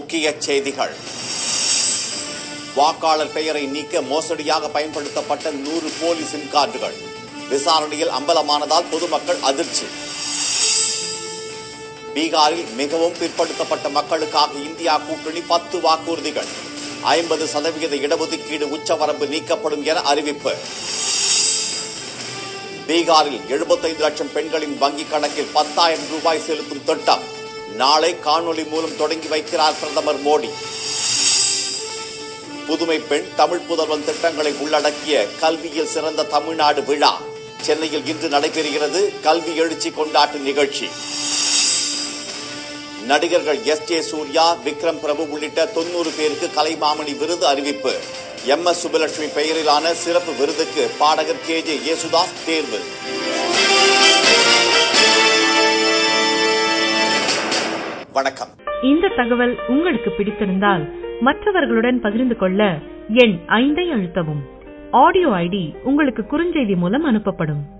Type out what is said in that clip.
முக்கிய செய்திகள் வாக்காளர் பெயரை நீக்க மோசடியாக பயன்படுத்தப்பட்ட நூறு போலி சிம் கார்டுகள் விசாரணையில் அம்பலமானதால் பொதுமக்கள் அதிர்ச்சி பீகாரில் மிகவும் பிற்படுத்தப்பட்ட மக்களுக்காக இந்தியா கூட்டணி பத்து வாக்குறுதிகள் ஐம்பது சதவிகித இடஒதுக்கீடு உச்சவரம்பு நீக்கப்படும் என அறிவிப்பு பீகாரில் 75 லட்சம் பெண்களின் வங்கிக் கணக்கில் பத்தாயிரம் ரூபாய் செலுத்தும் திட்டம் நாளை காணொலி மூலம் தொடங்கி வைக்கிறார் பிரதமர் மோடி புதுமை பெண் தமிழ் புதல்வன் திட்டங்களை உள்ளடக்கிய கல்வியில் சிறந்த தமிழ்நாடு விழா சென்னையில் இன்று நடைபெறுகிறது கல்வி எழுச்சி கொண்டாட்டு நிகழ்ச்சி நடிகர்கள் எஸ் ஜே சூர்யா விக்ரம் பிரபு உள்ளிட்ட தொன்னூறு பேருக்கு கலைமாமணி விருது அறிவிப்பு எம் எஸ் சுபலட்சுமி பெயரிலான சிறப்பு விருதுக்கு பாடகர் கே ஜே யேசுதாஸ் தேர்வு வணக்கம் இந்த தகவல் உங்களுக்கு பிடித்திருந்தால் மற்றவர்களுடன் பகிர்ந்து கொள்ள எண் ஐந்தை அழுத்தவும் ஆடியோ ஐடி உங்களுக்கு குறுஞ்செய்தி மூலம் அனுப்பப்படும்